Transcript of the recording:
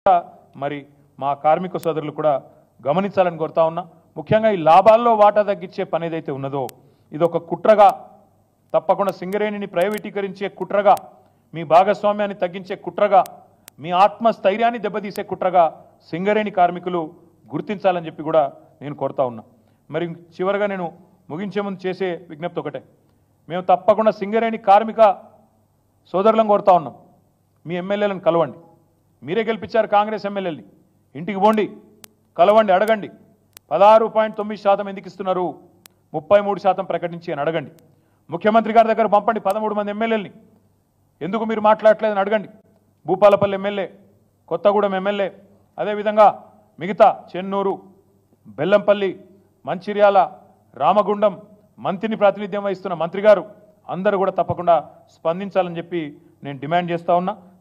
మరి మా కార్మిక సోదరులు కూడా గమనించాలని కోరుతా ఉన్నా ముఖ్యంగా ఈ లాభాల్లో వాటా తగ్గించే పని ఏదైతే ఉన్నదో ఇది ఒక కుట్రగా తప్పకుండా సింగరేణిని ప్రైవేటీకరించే కుట్రగా మీ భాగస్వామ్యాన్ని తగ్గించే కుట్రగా మీ ఆత్మస్థైర్యాన్ని దెబ్బతీసే కుట్రగా సింగరేణి కార్మికులు గుర్తించాలని చెప్పి కూడా నేను కోరుతా ఉన్నా మరి చివరగా నేను ముగించే ముందు చేసే విజ్ఞప్తి ఒకటే మేము తప్పకుండా సింగరేణి కార్మిక సోదరులను కోరుతా ఉన్నాం మీ ఎమ్మెల్యేలను కలవండి మీరే గెలిపించారు కాంగ్రెస్ ఎమ్మెల్యేని ఇంటికి పోండి కలవండి అడగండి పదహారు పాయింట్ తొమ్మిది శాతం ఎందుకు ఇస్తున్నారు ముప్పై మూడు శాతం ప్రకటించి అని అడగండి ముఖ్యమంత్రి గారి దగ్గర పంపండి పదమూడు మంది ఎమ్మెల్యేలని ఎందుకు మీరు మాట్లాడట్లేదని అడగండి భూపాలపల్లి ఎమ్మెల్యే కొత్తగూడెం ఎమ్మెల్యే అదేవిధంగా మిగతా చెన్నూరు బెల్లంపల్లి మంచిర్యాల రామగుండం మంత్రిని ప్రాతినిధ్యం వహిస్తున్న మంత్రి గారు అందరూ కూడా తప్పకుండా స్పందించాలని చెప్పి నేను డిమాండ్ చేస్తా ఉన్నా